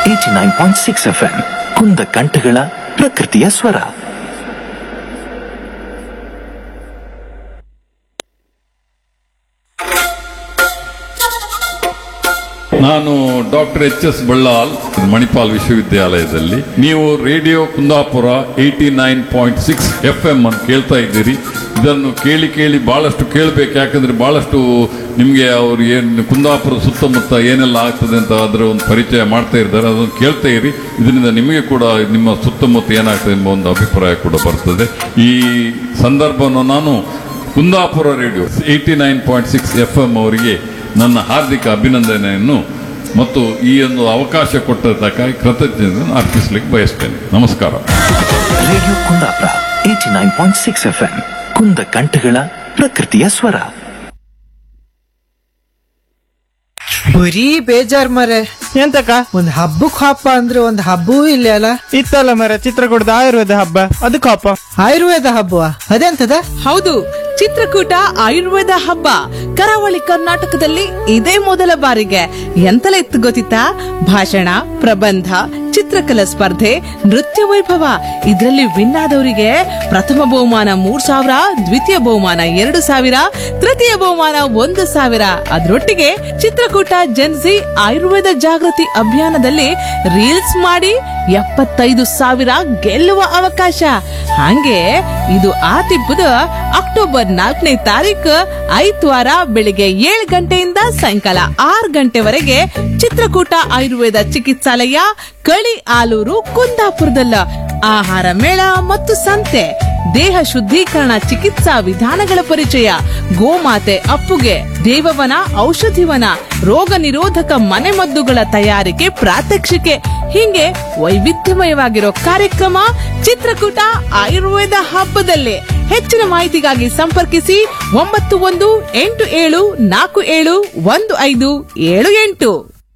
Eighty nine point six F M ಕುಂದ ಕಂಠಗಳ ಪ್ರಕೃತಿಯ ಸ್ವರ ನಾನು doctor H S Ballal Manipal ವಿಶ್ವವಿದ್ಯಾಲಯದಲ್ಲಿ ನೀವು radio Kundapura eighty nine point six F M ಅನ್ನು ಕೇಳ್ತಾ ಇದ್ದೀರಿ ಇದನ್ನು ಕೇಳಿ ಕೇಳಿ ಬಹಳಷ್ಟು ಕೇಳಬೇಕು ಯಾಕಂದ್ರೆ ಬಹಳಷ್ಟು ನಿಮಗೆ ಅವ್ರು ಏನು ಕುಂದಾಪುರ ಸುತ್ತಮುತ್ತ ಏನೆಲ್ಲ ಆಗ್ತದೆ ಅಂತ ಅದರ ಒಂದು ಪರಿಚಯ ಮಾಡ್ತಾ ಇದ್ದಾರೆ ಅದನ್ನು ಕೇಳ್ತಾ ಇರಿ ಇದರಿಂದ ನಿಮಗೆ ಕೂಡ ನಿಮ್ಮ ಸುತ್ತಮುತ್ತ ಏನಾಗ್ತದೆ ಎಂಬ ಒಂದು ಅಭಿಪ್ರಾಯ ಕೂಡ ಬರ್ತದೆ ಈ ಸಂದರ್ಭವನ್ನು ನಾನು Kundapura radio eighty nine point six F M ಅವರಿಗೆ ನನ್ನ ಹಾರ್ದಿಕ ಅಭಿನಂದನೆಯನ್ನು ಮತ್ತು ಈ ಒಂದು ಅವಕಾಶ ಕೊಟ್ಟದ್ದಕ್ಕಾಗಿ ಕೃತಜ್ಞತೆಯನ್ನು ಅರ್ಪಿಸಲಿಕ್ಕೆ ಬಯಸ್ತೇನೆ ನಮಸ್ಕಾರ radio Kundapura eighty nine point six F M ಕುಂದ ಕಂಠಗಳ ಪ್ರಕೃತಿಯ ಸ್ವರ ಬರೀ ಬೇಜಾರ್ ಮರೆ ಎಂತಕ್ಕ ಒಂದ್ ಹಬ್ಬಕ್ ಹಬ್ಬ ಅಂದ್ರೆ ಒಂದ್ ಹಬ್ಬವೂ ಇಲ್ಲ ಅಲ್ಲ ಇತ್ತಲ್ಲ ಮರ ಚಿತ್ರಕೂಟದ ಆಯುರ್ವೇದ ಹಬ್ಬ ಅದಕ್ಕೆ ಹಬ್ಬ ಆಯುರ್ವೇದ ಹಬ್ಬ ಅದೆಂತದ ಹೌದು ಚಿತ್ರಕೂಟ ಆಯುರ್ವೇದ ಹಬ್ಬ ಕರಾವಳಿ ಕರ್ನಾಟಕದಲ್ಲಿ ಇದೇ ಮೊದಲ ಬಾರಿಗೆ ಎಂತಲ ಇತ್ತು ಗೊತ್ತಿತ್ತಾ ಭಾಷಣ ಪ್ರಬಂಧ ಚಿತ್ರಕಲಾ ಸ್ಪರ್ಧೆ ನೃತ್ಯ ವೈಭವ ಇದರಲ್ಲಿ ವಿನ್ ಆದವರಿಗೆ ಪ್ರಥಮ ಬಹುಮಾನ ಮೂರ್ ಸಾವಿರ ದ್ವಿತೀಯ ಬಹುಮಾನ ಎರಡು ಸಾವಿರ ತೃತೀಯ ಬಹುಮಾನ ಒಂದು ಸಾವಿರ ಅದರೊಟ್ಟಿಗೆ ಚಿತ್ರಕೂಟ ಜನ್ಸಿ ಆಯುರ್ವೇದ ಜಾಗೃತಿ ಅಭಿಯಾನದಲ್ಲಿ ರೀಲ್ಸ್ ಮಾಡಿ ಎಪ್ಪತ್ತೈದು ಸಾವಿರ ಗೆಲ್ಲುವ ಅವಕಾಶ ಹಂಗೆ ಇದು ಆತಿಬ್ಬದ ಅಕ್ಟೋಬರ್ ನಾಲ್ಕನೇ ತಾರೀಕು ಐದ್ವಾರ ಬೆಳಿಗ್ಗೆ ಏಳು ಗಂಟೆಯಿಂದ ಸಾಯಂಕಾಲ ಆರು ಗಂಟೆವರೆಗೆ ಚಿತ್ರಕೂಟ ಆಯುರ್ವೇದ ಚಿಕಿತ್ಸಾಲಯ ಕಳಿ ಆಲೂರು ಕುಂದಾಪುರದಲ್ಲ ಆಹಾರ ಮೇಳ ಮತ್ತು ಸಂತೆ ದೇಹ ಶುದ್ಧೀಕರಣ ಚಿಕಿತ್ಸಾ ವಿಧಾನಗಳ ಪರಿಚಯ ಗೋಮಾತೆ ಅಪ್ಪುಗೆ ದೇವವನ ಔಷಧಿವನ ರೋಗ ನಿರೋಧಕ ಮನೆಮದ್ದುಗಳ ತಯಾರಿಕೆ ಪ್ರಾತ್ಯಕ್ಷಿಕೆ ಹೀಗೆ ವೈವಿಧ್ಯಮಯವಾಗಿರೋ ಕಾರ್ಯಕ್ರಮ ಚಿತ್ರಕೂಟ ಆಯುರ್ವೇದ ಹಬ್ಬದಲ್ಲಿ ಹೆಚ್ಚಿನ ಮಾಹಿತಿಗಾಗಿ ಸಂಪರ್ಕಿಸಿ ಒಂಬತ್ತು ಒಂದು ಎಂಟು ಏಳು ನಾಲ್ಕು ಏಳು ಒಂದು ಐದು ಏಳು ಎಂಟು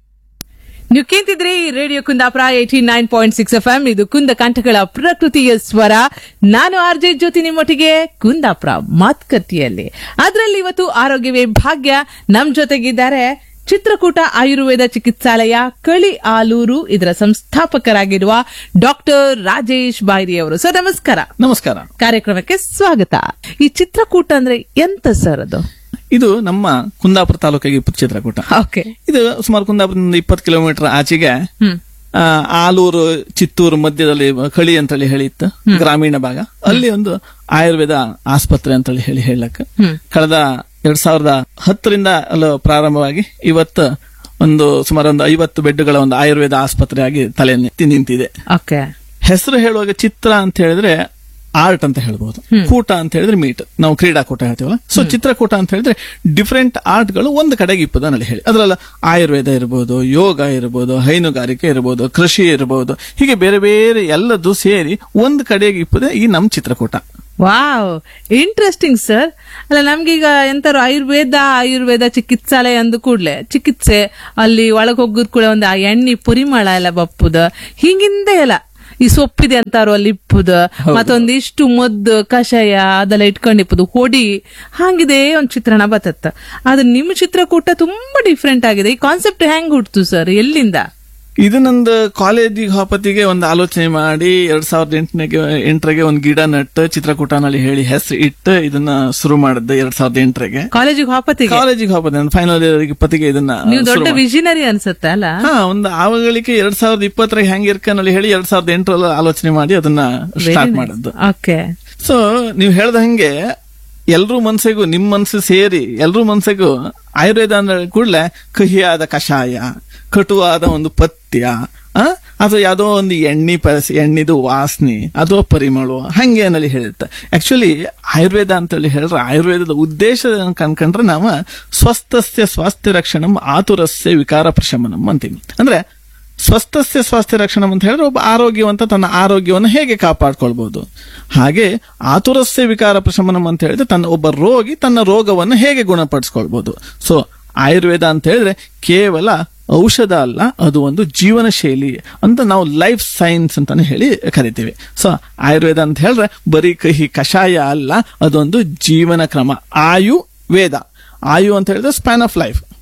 ನೀವು ಕೇಂತಿದ್ರಿ radio Kundapura eighty nine point six F M ಇದು ಕುಂದ ಕಂಠಗಳ ಪ್ರಕೃತಿಯ ಸ್ವರ ನಾನು ಆರ್ ಜೆ ಜ್ಯೋತಿ ನಿಮ್ಮೊಟ್ಟಿಗೆ ಕುಂದಾಪುರ ಮಾತುಕತೆಯಲ್ಲಿ ಅದರಲ್ಲಿ ಇವತ್ತು ಆರೋಗ್ಯವೇ ಭಾಗ್ಯ ನಮ್ ಜೊತೆಗಿದ್ದಾರೆ ಚಿತ್ರಕೂಟ ಆಯುರ್ವೇದ ಚಿಕಿತ್ಸಾಲಯ ಕಳಿ ಆಲೂರು ಇದರ ಸಂಸ್ಥಾಪಕರಾಗಿರುವ ಡಾಕ್ಟರ್ ರಾಜೇಶ್ ಬಾಯ್ರಿ ಅವರು ಸರ್ ನಮಸ್ಕಾರ ನಮಸ್ಕಾರ ಕಾರ್ಯಕ್ರಮಕ್ಕೆ ಸ್ವಾಗತ ಈ ಚಿತ್ರಕೂಟ ಅಂದ್ರೆ ಎಂತ ಸರ್ ಅದು ಇದು ನಮ್ಮ ಕುಂದಾಪುರ ತಾಲೂಕಿಗೆ ಇಪ್ಪತ್ತು ಚಿತ್ರಕೂಟ ಓಕೆ ಇದು ಸುಮಾರು ಕುಂದಾಪುರದಿಂದ ಇಪ್ಪತ್ತು ಕಿಲೋಮೀಟರ್ ಆಚೆಗೆ ಹ್ಮ್ ಆ, ಆಲೂರು ಚಿತ್ತೂರು ಮಧ್ಯದಲ್ಲಿ ಕಳಿ ಅಂತೇಳಿ ಹೇಳಿತ್ತು ಗ್ರಾಮೀಣ ಭಾಗ ಅಲ್ಲಿ ಒಂದು ಆಯುರ್ವೇದ ಆಸ್ಪತ್ರೆ ಅಂತೇಳಿ ಹೇಳಿ ಹೇಳಕ್ ಹ್ಮ್. ಕಳೆದ ಎರಡ್ ಸಾವಿರದ ಹತ್ತರಿಂದ ಅಲ್ಲ ಪ್ರಾರಂಭವಾಗಿ ಇವತ್ತು ಒಂದು ಸುಮಾರು ಒಂದು ಐವತ್ತು ಬೆಡ್ಗಳ ಒಂದು ಆಯುರ್ವೇದ ಆಸ್ಪತ್ರೆ ಆಗಿ ತಲೆ ಎತ್ತಿ ನಿಂತಿದೆ ಓಕೆ ಹೆಸರು ಹೇಳುವಾಗ ಚಿತ್ರ ಅಂತ ಹೇಳಿದ್ರೆ ಆರ್ಟ್ ಅಂತ ಹೇಳ್ಬೋದು ಕೂಟ ಅಂತ ಹೇಳಿದ್ರೆ ಮೀಟ್ ನಾವು ಕ್ರೀಡಾಕೂಟ ಹೇಳ್ತೀವಲ್ಲ ಸೊ ಚಿತ್ರಕೂಟ ಅಂತ ಹೇಳಿದ್ರೆ ಡಿಫರೆಂಟ್ ಆರ್ಟ್ಗಳು ಒಂದು ಕಡೆಗೆ ಇಪ್ಪದ ನಲ್ಲಿ ಹೇಳಿ ಅದ್ರಲ್ಲ ಆಯುರ್ವೇದ ಇರ್ಬೋದು ಯೋಗ ಇರ್ಬೋದು ಹೈನುಗಾರಿಕೆ ಇರ್ಬೋದು ಕೃಷಿ ಇರ್ಬೋದು ಹೀಗೆ ಬೇರೆ ಬೇರೆ ಎಲ್ಲದೂ ಸೇರಿ ಒಂದು ಕಡೆಗೆ ಇಪ್ಪದೆ ಈ ನಮ್ ಚಿತ್ರಕೂಟ ವಾವ್ ಇಂಟ್ರೆಸ್ಟಿಂಗ್ ಸರ್ ಅಲ್ಲ ನಮ್ಗೀಗ ಎಂತಾರು ಆಯುರ್ವೇದ ಆಯುರ್ವೇದ ಚಿಕಿತ್ಸಾಲಯ ಅಂದ ಕೂಡ್ಲೆ ಚಿಕಿತ್ಸೆ ಅಲ್ಲಿ ಒಳಗ್ ಹೋಗುದ್ ಕೂಡ ಒಂದು ಆ ಎಣ್ಣೆ ಪರಿಮಳ ಎಲ್ಲ ಬಪ್ಪುದ ಹಿಂಗಿಂದ ಎಲ್ಲ ಈ ಸೊಪ್ಪಿದೆ ಅಂತಾರು ಅಲ್ಲಿ ಇಪ್ಪುದ ಮತ್ತೊಂದಿಷ್ಟು ಮದ್ದು ಕಷಾಯ ಅದೆಲ್ಲ ಇಟ್ಕೊಂಡಿಪ್ಪುದು ಹೊಡಿ ಹಂಗಿದೆ ಒಂದ್ ಚಿತ್ರಣ ಬತ್ತತ್ತ ಆದ್ರೆ ನಿಮ್ಮ ಚಿತ್ರಕೂಟ ತುಂಬಾ ಡಿಫ್ರೆಂಟ್ ಆಗಿದೆ ಈ ಕಾನ್ಸೆಪ್ಟ್ ಹೆಂಗ್ ಹುಟ್ತು ಸರ್ ಎಲ್ಲಿಂದ ಇದು ನಂದು ಕಾಲೇಜಿಗೆ ಹಾಪತಿಗೆ ಒಂದು ಆಲೋಚನೆ ಮಾಡಿ ಎರಡ್ ಸಾವಿರದ ಎಂಟನೇಗೆ ಎಂಟರಿಗೆ ಒಂದು ಗಿಡ ನಟ್ಟು ಚಿತ್ರಕೂಟನಲ್ಲಿ ಹೇಳಿ ಹೆಸರು ಇಟ್ಟು ಇದನ್ನ ಶುರು ಮಾಡಿದ್ದೆ ಎರಡ್ ಸಾವಿರದ ಎಂಟರಿಗೆ ಕಾಲೇಜಿಗೆ ಹಾಪತಿಗೆ ಕಾಲೇಜಿಗೆ ಹೋಗ್ಬೋದು ಫೈನಲ್ ಇಯರ್ ಇಪ್ಪತ್ತಿಗೆ ಇದನ್ನ ನೀವು ಶುರು ದೊಡ್ಡ ಮಾಡಿದೆ. ವಿಷನರಿ ಅನ್ಸುತ್ತೆ ಅಲ್ಲ ಹಾ ಒಂದು ಆವಗಳಿಗೆ ಎರಡ್ ಸಾವಿರದ ಇಪ್ಪತ್ತರಾಗ ಹೆಂಗ್ ಇರ್ಕನಲ್ಲಿ ಹೇಳಿ ಎರಡ್ ಸಾವಿರದ ಎಂಟರಲ್ಲಿ ಆಲೋಚನೆ ಮಾಡಿ ಅದನ್ನ ಸ್ಟಾರ್ಟ್ ಮಾಡಿದ್ದು ಓಕೆ ಸೊ ನೀವು ಹೇಳ್ದ ಹಂಗೆ ಎಲ್ರೂ ಮನ್ಸಿಗೂ ನಿಮ್ ಮನ್ಸು ಸೇರಿ ಎಲ್ರೂ ಮನ್ಸಿಗೂ ಆಯುರ್ವೇದ ಅಂದ್ರೆ ಕೂಡಲೇ ಕಹಿಯಾದ ಕಷಾಯ ಕಟುವಾದ ಒಂದು ಪಥ್ಯ ಆ ಅಥವಾ ಯಾವುದೋ ಒಂದು ಎಣ್ಣೆ ಪರಸ್ ಎಣ್ಣಿದು ವಾಸನೆ ಅಥವಾ ಪರಿಮಳ ಹಂಗೆ ಅನ್ನಲ್ಲಿ ಹೇಳುತ್ತೆ ಆಕ್ಚುಲಿ ಆಯುರ್ವೇದ ಅಂತೇಳಿ ಹೇಳಿದ್ರೆ ಆಯುರ್ವೇದದ ಉದ್ದೇಶ ಕನ್ಕೊಂಡ್ರೆ ನಾವು ಸ್ವಸ್ಥಸ್ಯ ಸ್ವಾಸ್ಥ್ಯ ರಕ್ಷಣಂ ಆತುರಸ್ಯ ವಿಕಾರ ಪ್ರಶಮನಂ ಅಂತೀವಿ ಅಂದ್ರೆ ಸ್ವಸ್ಥಸ್ಯ ಸ್ವಾಸ್ಥ್ಯ ರಕ್ಷಣಂ ಅಂತ ಹೇಳಿದ್ರೆ ಒಬ್ಬ ಆರೋಗ್ಯವಂತ ತನ್ನ ಆರೋಗ್ಯವನ್ನು ಹೇಗೆ ಕಾಪಾಡ್ಕೊಳ್ಬಹುದು ಹಾಗೆ ಆತುರಸ್ಯ ವಿಕಾರ ಪ್ರಶಮನಂ ಅಂತ ಹೇಳಿದ್ರೆ ತನ್ನ ಒಬ್ಬ ರೋಗಿ ತನ್ನ ರೋಗವನ್ನು ಹೇಗೆ ಗುಣಪಡಿಸ್ಕೊಳ್ಬಹುದು ಸೊ ಆಯುರ್ವೇದ ಅಂತ ಹೇಳಿದ್ರೆ ಕೇವಲ ಔಷಧ ಅಲ್ಲ ಅದು ಒಂದು ಜೀವನ ಶೈಲಿ ಅಂತ ನಾವು ಲೈಫ್ ಸೈನ್ಸ್ ಅಂತಾನೆ ಹೇಳಿ ಕರಿತೀವಿ ಸೊ ಆಯುರ್ವೇದ ಅಂತ ಹೇಳಿದ್ರೆ ಬರೀ ಕಹಿ ಕಷಾಯ ಅಲ್ಲ ಅದೊಂದು ಜೀವನ ಕ್ರಮ ಆಯು ವೇದ ಆಯು ಅಂತ ಹೇಳಿದ್ರೆ ಸ್ಪ್ಯಾನ್ ಆಫ್ ಲೈಫ್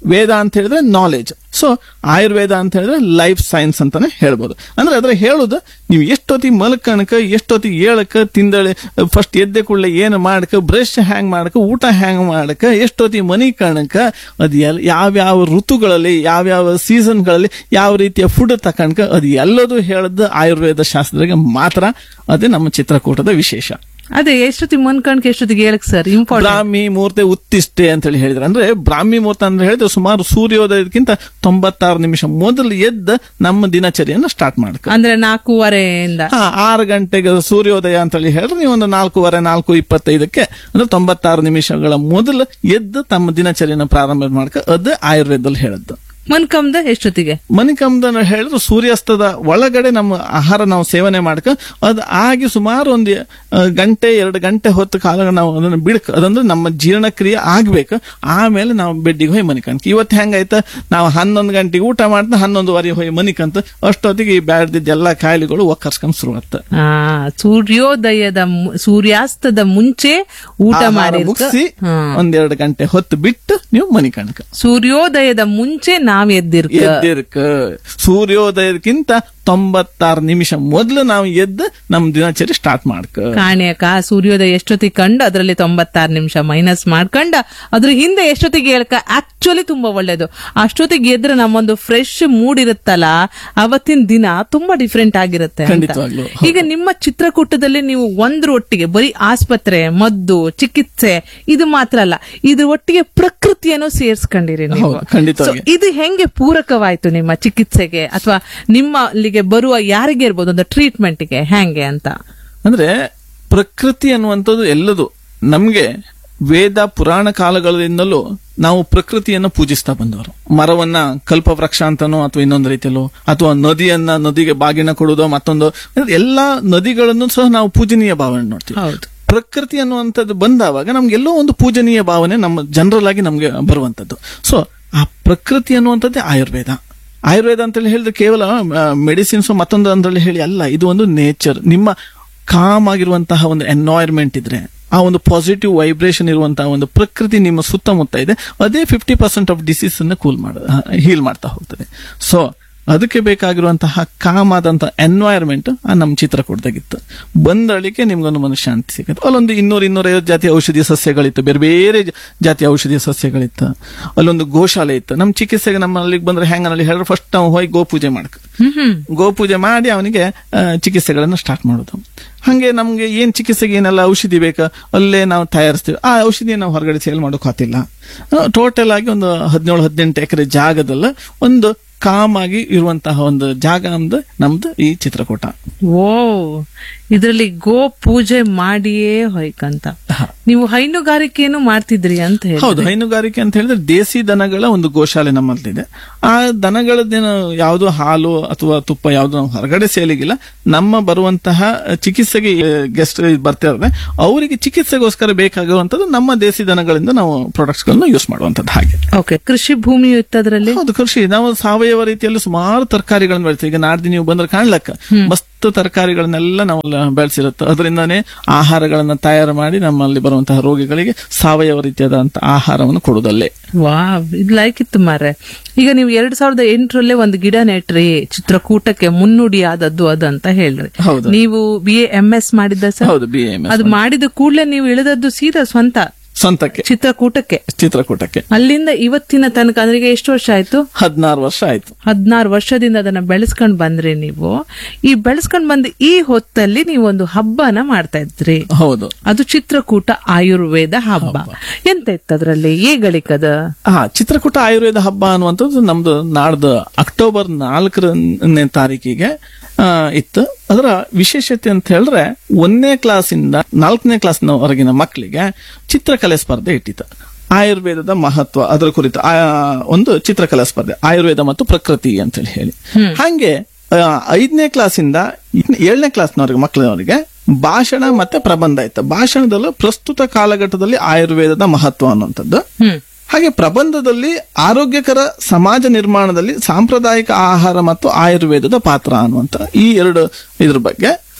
ವೇದ ಅಂತ ಹೇಳಿದ್ರೆ ನಾಲೆಜ್ ಸೊ ಆಯುರ್ವೇದ ಅಂತ ಹೇಳಿದ್ರೆ ಲೈಫ್ ಸೈನ್ಸ್ ಅಂತಾನೆ ಹೇಳ್ಬೋದು ಅಂದ್ರೆ ಅದ್ರ ಹೇಳುದು ನೀವು ಎಷ್ಟೊತ್ತಿಗೆ ಮಲ್ಕಣಕ ಎಷ್ಟೊತ್ತಿಗೆ ಏಳಕ ತಿಂದಳೆ ಫಸ್ಟ್ ಎದ್ದೆ ಕೂಡಲೇ ಏನು ಮಾಡಕ ಬ್ರಷ್ ಹ್ಯಾಂಗ್ ಮಾಡಕ ಊಟ ಹ್ಯಾಂಗ್ ಮಾಡಕ ಎಷ್ಟೊತ್ತಿಗೆ ಮನಿ ಕಣಕ ಅದು ಎಲ್ ಯಾವ್ಯಾವ ಋತುಗಳಲ್ಲಿ ಯಾವ್ಯಾವ ಸೀಸನ್ಗಳಲ್ಲಿ ಯಾವ ರೀತಿಯ ಫುಡ್ ತಕಣಕ ಅದು ಎಲ್ಲದೂ ಹೇಳದ್ದು ಆಯುರ್ವೇದ ಶಾಸ್ತ್ರಕ್ಕೆ ಮಾತ್ರ ಅದೇ ನಮ್ಮ ಚಿತ್ರಕೂಟದ ವಿಶೇಷ ಅದೇ ಎಷ್ಟೊತ್ತಿಗೆ ಮನ್ಕಣ್ಕೆ ಎಷ್ಟೊತ್ತಿಗೆ ಹೇಳಕ್ ಸರ್ ಇಂಪಾರ್ಟೆಂಟ್ ಬ್ರಾಹ್ಮಿ ಮುಹೂರ್ತ ಉತ್ತಿಷ್ಟೆ ಅಂತ ಹೇಳಿ ಹೇಳಿದ್ರೆ ಅಂದ್ರೆ ಬ್ರಾಹ್ಮಿ ಮುಹೂರ್ತ ಅಂದ್ರೆ ಹೇಳಿದ್ರೆ ಸುಮಾರು ಸೂರ್ಯೋದಯಕ್ಕಿಂತ ತೊಂಬತ್ತಾರು ನಿಮಿಷ ಮೊದಲು ಎದ್ದು ನಮ್ಮ ದಿನಚರಿಯನ್ನು ಸ್ಟಾರ್ಟ್ ಮಾಡ್ಕ ಅಂದ್ರೆ ನಾಲ್ಕೂವರೆಯಿಂದ ಹಾ ಆರು ಗಂಟೆಗೆ ಸೂರ್ಯೋದಯ ಅಂತ ಹೇಳಿ ಹೇಳಿದ್ರೆ ನೀವು ಒಂದು ನಾಲ್ಕೂವರೆ ನಾಲ್ಕು ಇಪ್ಪತ್ತೈದಕ್ಕೆ ಅಂದ್ರೆ ತೊಂಬತ್ತಾರು ನಿಮಿಷಗಳ ಮೊದಲು ಎದ್ದು ತಮ್ಮ ದಿನಚರಿಯನ್ನು ಪ್ರಾರಂಭ ಮಾಡ್ಕ ಅದು ಆಯುರ್ವೇದದಲ್ಲಿ ಹೇಳದ್ದು ಮನ್ಕಂದ ಎಷ್ಟೊತ್ತಿಗೆ ಮಣಿಕಂಬದ ಹೇಳಿದ್ರೆ ಸೂರ್ಯಾಸ್ತದ ಒಳಗಡೆ ನಮ್ಮ ಆಹಾರ ನಾವು ಸೇವನೆ ಮಾಡ್ಕ ಅದು ಆಗಿ ಸುಮಾರು ಒಂದು ಆ, ಗಂಟೆ ಎರಡು ಗಂಟೆ ಹೊತ್ತು ಕಾಲ ನಾವು ಅದನ್ನು ಬಿಡ್ಕ ಅದಂದ್ರೆ ನಮ್ಮ ಜೀರ್ಣಕ್ರಿಯೆ ಆಗ್ಬೇಕು ಆಮೇಲೆ ನಾವು ಬೆಡ್ಡಿಗೆ ಹೋಗಿ ಮನಿಕಂತ ಇವತ್ತು ಹೆಂಗಾಯ್ತ ನಾವು ಹನ್ನೊಂದು ಗಂಟೆಗೆ ಊಟ ಮಾಡ್ತಾ ಹನ್ನೊಂದುವರೆ ಹೋಗಿ ಮನಿಕಂತ ಅಷ್ಟೊತ್ತಿಗೆ ಈ ಬ್ಯಾಡ್ದಿದ್ದ ಎಲ್ಲ ಕಾಯಿಲೆಗಳು ಒಕ್ಕರ್ಸ್ಕೊಂಡ್ ಶುರುವಾಗ್ತ ಆ ಸೂರ್ಯೋದಯದ ಮು- ಸೂರ್ಯಾಸ್ತದ ಮುಂಚೆ ಊಟ ಆಹಾರ ಮಾಡಿ ಮುಗಿಸಿ ಒಂದೆರಡು ಗಂಟೆ ಹೊತ್ತು ಬಿಟ್ಟು ನೀವು ಮನಿಕಣಕ ಸೂರ್ಯೋದಯದ ಮುಂಚೆ ನಾವ್ ಎದ್ದಿರ್ಕ ಎದ್ದಿರ್ಕ ಸೂರ್ಯೋದಯಕ್ಕಿಂತ ತೊಂಬತ್ತಾರು ನಿಮಿಷ ಮೊದಲು ನಾವು ಎದ್ದು ನಮ್ಮ ದಿನಚರಿ ಸ್ಟಾರ್ಟ್ ಮಾಡ್ಕ ಕಾಣ್ಯಕ ಸೂರ್ಯೋದಯ ಎಷ್ಟೊತ್ತಿಗೆ ಕಂಡು ಅದರಲ್ಲಿ ತೊಂಬತ್ತಾರು ನಿಮಿಷ ಮೈನಸ್ ಮಾಡ್ಕೊಂಡ ಅದ್ರ ಹಿಂದೆ ಎಷ್ಟೊತ್ತಿಗೆ ಹೇಳ್ಕ ಆಕ್ಚುಲಿ ತುಂಬಾ ಒಳ್ಳೇದು ಅಷ್ಟೊತ್ತಿಗೆ ಎದ್ರೆ ನಮ್ಮೊಂದು ಫ್ರೆಶ್ ಮೂಡ್ ಇರುತ್ತಲ್ಲ ಅವತ್ತಿನ ದಿನ ತುಂಬಾ ಡಿಫ್ರೆಂಟ್ ಆಗಿರುತ್ತೆ ಅಂತ. ಖಂಡಿತವಾಗ್ಲೂ. ಈಗ ನಿಮ್ಮ ಚಿತ್ರಕೂಟದಲ್ಲಿ ನೀವು ಒಂದ್ರ ಒಟ್ಟಿಗೆ ಬರೀ ಆಸ್ಪತ್ರೆ ಮದ್ದು ಚಿಕಿತ್ಸೆ ಇದು ಮಾತ್ರ ಅಲ್ಲ ಇದು ಒಟ್ಟಿಗೆ ಪ್ರಕೃತಿಯನ್ನು ಸೇರ್ಸ್ಕೊಂಡಿರಿ ನೀವು ಹೌದು, ಖಂಡಿತವಾಗಿ. So, ಇದು ಹೆಂಗೆ ಪೂರಕವಾಯ್ತು ನಿಮ್ಮ ಚಿಕಿತ್ಸೆಗೆ ಅಥವಾ ನಿಮ್ಮ ಅಲ್ಲಿಗೆ ಬರುವ ಯಾರಿಗೆ ಇರ್ಬೋದು ಒಂದು ಟ್ರೀಟ್ಮೆಂಟ್ಗೆ ಹೆಂಗೆ ಅಂತ ಅಂದ್ರೆ ಪ್ರಕೃತಿ ಅನ್ನುವಂಥದ್ದು ಎಲ್ಲದು ನಮ್ಗೆ ವೇದ ಪುರಾಣ ಕಾಲಗಳಿಂದಲೂ ನಾವು ಪ್ರಕೃತಿಯನ್ನ ಪೂಜಿಸ್ತಾ ಬಂದವರು ಮರವನ್ನ ಕಲ್ಪವೃಕ್ಷ ಅಂತನೋ ಅಥವಾ ಇನ್ನೊಂದು ರೀತಿಯಲ್ಲೋ ಅಥವಾ ನದಿಯನ್ನ ನದಿಗೆ ಬಾಗಿನ ಕೊಡುವುದೋ ಮತ್ತೊಂದು ಅಂದ್ರೆ ಎಲ್ಲಾ ನದಿಗಳನ್ನು ಸಹ ನಾವು ಪೂಜನೀಯ ಭಾವನೆ ನೋಡ್ತೀವಿ ಹೌದು ಪ್ರಕೃತಿ ಅನ್ನುವಂಥದ್ದು ಬಂದಾವಾಗ ನಮ್ಗೆಲ್ಲೋ ಒಂದು ಪೂಜನೀಯ ಭಾವನೆ ನಮ್ಮ ಜನರಲ್ ಆಗಿ ನಮ್ಗೆ ಬರುವಂತದ್ದು ಸೊ ಆ ಪ್ರಕೃತಿ ಅನ್ನುವಂಥದ್ದೇ ಆಯುರ್ವೇದ ಆಯುರ್ವೇದ ಅಂತೇಳಿ ಹೇಳಿದ್ರೆ ಕೇವಲ ಮೆಡಿಸಿನ್ಸ್ ಮತ್ತೊಂದು ಅಂದ್ರಲ್ಲಿ ಹೇಳಿ ಅಲ್ಲ ಇದು ಒಂದು ನೇಚರ್ ನಿಮ್ಮ ಕಾಮ್ ಆಗಿರುವಂತಹ ಒಂದು ಎನ್ವೈರ್ಮೆಂಟ್ ಇದ್ರೆ ಆ ಒಂದು ಪಾಸಿಟಿವ್ ವೈಬ್ರೇಷನ್ ಇರುವಂತಹ ಒಂದು ಪ್ರಕೃತಿ ನಿಮ್ಮ ಸುತ್ತಮುತ್ತ ಇದೆ ಅದೇ ಫಿಫ್ಟಿ ಪರ್ಸೆಂಟ್ ಆಫ್ ಡಿಸೀಸ್ ಅನ್ನ ಕೂಲ್ ಮಾಡ ಹೀಲ್ ಮಾಡ್ತಾ ಹೋಗ್ತದೆ ಸೊ ಅದಕ್ಕೆ ಬೇಕಾಗಿರುವಂತಹ ಕಾಮ್ ಆದಂತಹ ಎನ್ವೈರ್ಮೆಂಟ್ ನಮ್ಮ ಚಿತ್ರಕೂಟದಾಗಿತ್ತು ಬಂದಳಿಕೆ ನಿಮ್ಗೊಂದು ಮನಃಶಾಂತಿ ಸಿಗುತ್ತೆ ಅಲ್ಲೊಂದು ಇನ್ನೂರ ಇನ್ನೂರೈವತ್ತು ಜಾತಿಯ ಔಷಧಿ ಸಸ್ಯಗಳಿತ್ತು ಬೇರೆ ಬೇರೆ ಜ- ಜಾತಿಯ ಔಷಧಿ ಸಸ್ಯಗಳಿತ್ತು ಅಲ್ಲೊಂದು ಗೋಶಾಲೆ ಇತ್ತು ನಮ್ಮ ಚಿಕಿತ್ಸೆಗೆ ನಮ್ಮ ಅಲ್ಲಿಗೆ ಬಂದ್ರೆ ಹೆಂಗನಲ್ಲಿ ಹೇಳಿದ್ರೆ ಫಸ್ಟ್ ನಾವು ಹೋಗಿ ಗೋಪೂಜೆ ಮಾಡ್ಕ ಗೋಪೂಜೆ ಮಾಡಿ ಅವನಿಗೆ ಆ, ಚಿಕಿತ್ಸೆಗಳನ್ನು ಸ್ಟಾರ್ಟ್ ಮಾಡೋದು ಹಂಗೆ ನಮ್ಗೆ ಏನ್ ಚಿಕಿತ್ಸೆಗೆ ಏನೆಲ್ಲ ಔಷಧಿ ಬೇಕಾ ಅಲ್ಲೇ ನಾವು ತಯಾರಿಸ್ತೀವಿ ಆ ಔಷಧಿ ನಾವು ಹೊರಗಡೆ ಸೇಲ್ ಮಾಡೋಕ್ ಆತಿಲ್ಲ ಟೋಟಲ್ ಆಗಿ ಒಂದು ಹದಿನೇಳು ಹದಿನೆಂಟು ಎಕರೆ ಜಾಗದಲ್ಲ ಒಂದು ಕಾಮ್ ಆಗಿ ಇರುವಂತಹ ಒಂದು ಜಾಗ ನಮ್ದು ನಮ್ದು ಈ ಚಿತ್ರಕೂಟ ಓ ಇದರಲ್ಲಿ ಗೋ ಪೂಜೆ ಮಾಡಿಯೇ ಹೊಯ್ಕಂತ ನೀವು ಹೈನುಗಾರಿಕೆಯನ್ನು ಮಾಡ್ತಿದ್ರಿ ಅಂತ ಹೇಳಿ ಹೌದು ಹೈನುಗಾರಿಕೆ ಅಂತ ಹೇಳಿದ್ರೆ ದೇಸಿ ದನಗಳ ಒಂದು ಗೋಶಾಲೆ ನಮ್ಮಲ್ಲಿದೆ ಆ ದನಗಳದ್ದೇನು ಯಾವುದು ಹಾಲು ಅಥವಾ ತುಪ್ಪ ಯಾವುದು ನಾವು ಹೊರಗಡೆ ಸೇಲಿಗಿಲ್ಲ ನಮ್ಮ ಬರುವಂತಹ ಚಿಕಿತ್ಸೆಗೆ ಗೆಸ್ಟ್ ಬರ್ತಿರ್ತಾರೆ ಅವರಿಗೆ ಚಿಕಿತ್ಸೆಗೋಸ್ಕರ ಬೇಕಾಗಿರುವಂತದ್ದು ನಮ್ಮ ದೇಸಿ ದನಗಳಿಂದ ನಾವು ಪ್ರಾಡಕ್ಟ್ಸ್ ಗಳನ್ನ ಯೂಸ್ ಮಾಡುವಂತದ್ದು ಹಾಗೆ ಓಕೆ ಕೃಷಿ ಭೂಮಿಯು ಇತ್ತದ್ರಲ್ಲಿ ಹೌದು ಕೃಷಿ ನಾವು ಸಾವಯವ ರೀತಿಯಲ್ಲಿ ಸುಮಾರು ತರಕಾರಿಗಳನ್ನ ಬೆಳಿತೀವಿ ಈಗ ನಾಡ್ದು ನೀವು ಬಂದ್ರೆ ಕಾಣ್ಲಕ್ಕ ಮಸ್ತ್ ತರಕಾರಿಗಳನ್ನೆಲ್ಲ ನಾವು ಬೆಳೆಸಿರುತ್ತೆ ಅದರಿಂದಾನೇ ಆಹಾರಗಳನ್ನ ತಯಾರು ಮಾಡಿ ನಮ್ಮಲ್ಲಿ ಬರುವಂತಹ ರೋಗಿಗಳಿಗೆ ಸಾವಯವ ರೀತಿಯಾದಂತಹ ಆಹಾರವನ್ನು ಕೊಡುವುದಲ್ಲೇ ವಾ ಇದು ಲೈಕ್ ಇತ್ತು ಮಾರೆ ಈಗ ನೀವು ಎರಡ್ ಸಾವಿರದ ಎಂಟರಲ್ಲೇ ಒಂದು ಗಿಡ ನೆಟ್ರಿ ಚಿತ್ರಕೂಟಕ್ಕೆ ಮುನ್ನುಡಿ ಆದದ್ದು ಅದಂತ ಹೇಳ್ರಿ ಹೌದು. ನೀವು ಬಿ ಎ ಎಂ ಎಸ್ ಮಾಡಿದ್ದ ಸರ್ ಹೌದು ಬಿ ಎಂ ಅದು ಮಾಡಿದ ಕೂಡಲೇ ನೀವು ಇಳಿದದ್ದು ಸೀದಾ ಸ್ವಂತ ಸ್ವಂತಕ್ಕೆ ಚಿತ್ರಕೂಟಕ್ಕೆ ಚಿತ್ರಕೂಟಕ್ಕೆ ಅಲ್ಲಿಂದ ಇವತ್ತಿನ ತನಕ ಅಂದ್ರೆ ಈಗ ಎಷ್ಟು ವರ್ಷ ಆಯ್ತು ಹದಿನಾರು ವರ್ಷ ಆಯ್ತು ಹದಿನಾರು ವರ್ಷದಿಂದ ಅದನ್ನ ಬೆಳೆಸ್ಕೊಂಡ್ ಬಂದ್ರಿ ನೀವು ಈ ಬೆಳೆಸ್ಕೊಂಡ್ ಬಂದ ಈ ಹೊತ್ತಲ್ಲಿ ನೀವು ಒಂದು ಹಬ್ಬನ ಮಾಡ್ತಾ ಇದ್ರಿ ಹೌದು ಅದು ಚಿತ್ರಕೂಟ ಆಯುರ್ವೇದ ಹಬ್ಬ ಎಂತ ಇತ್ತು ಅದ್ರಲ್ಲಿ ಏಗಳಿಕದ ಹಾ ಚಿತ್ರಕೂಟ ಆಯುರ್ವೇದ ಹಬ್ಬ ಅನ್ನುವಂಥದ್ದು ನಮ್ದು ನಾಡ್ದು ಅಕ್ಟೋಬರ್ ನಾಲ್ಕರನೇ ತಾರೀಕಿಗೆ ಆ, ಇತ್ತು ಅದರ ವಿಶೇಷತೆ ಅಂತ ಹೇಳಿದ್ರೆ ಒಂದನೇ ಕ್ಲಾಸಿಂದ ನಾಲ್ಕನೇ ಕ್ಲಾಸ್ನವರೆಗಿನ ಮಕ್ಕಳಿಗೆ ಚಿತ್ರಕಲೆ ಸ್ಪರ್ಧೆ ಇಟ್ಟಿತ್ತು ಆಯುರ್ವೇದದ ಮಹತ್ವ ಅದರ ಕುರಿತು ಆ, ಒಂದು ಚಿತ್ರಕಲಾ ಸ್ಪರ್ಧೆ ಆಯುರ್ವೇದ ಮತ್ತು ಪ್ರಕೃತಿ ಅಂತ ಹೇಳಿ ಹೇಳಿ ಹಾಗೆ ಆ, ಐದನೇ ಕ್ಲಾಸಿಂದ ಇನ್ನು ಏಳನೇ ಕ್ಲಾಸ್ನವರೆಗೆ ಮಕ್ಕಳವರಿಗೆ ಭಾಷಣ ಮತ್ತೆ ಪ್ರಬಂಧ ಇತ್ತು ಭಾಷಣದಲ್ಲೂ ಪ್ರಸ್ತುತ ಕಾಲಘಟ್ಟದಲ್ಲಿ ಆಯುರ್ವೇದದ ಮಹತ್ವ ಅನ್ನುವಂಥದ್ದು ಹಾಗೆ ಪ್ರಬಂಧದಲ್ಲಿ ಆರೋಗ್ಯಕರ ಸಮಾಜ ನಿರ್ಮಾಣದಲ್ಲಿ ಸಾಂಪ್ರದಾಯಿಕ ಆಹಾರ ಮತ್ತು ಆಯುರ್ವೇದದ ಪಾತ್ರ ಅನ್ನುವಂತ ಈ ಎರಡು ಇದ್ರ ಬಗ್ಗೆ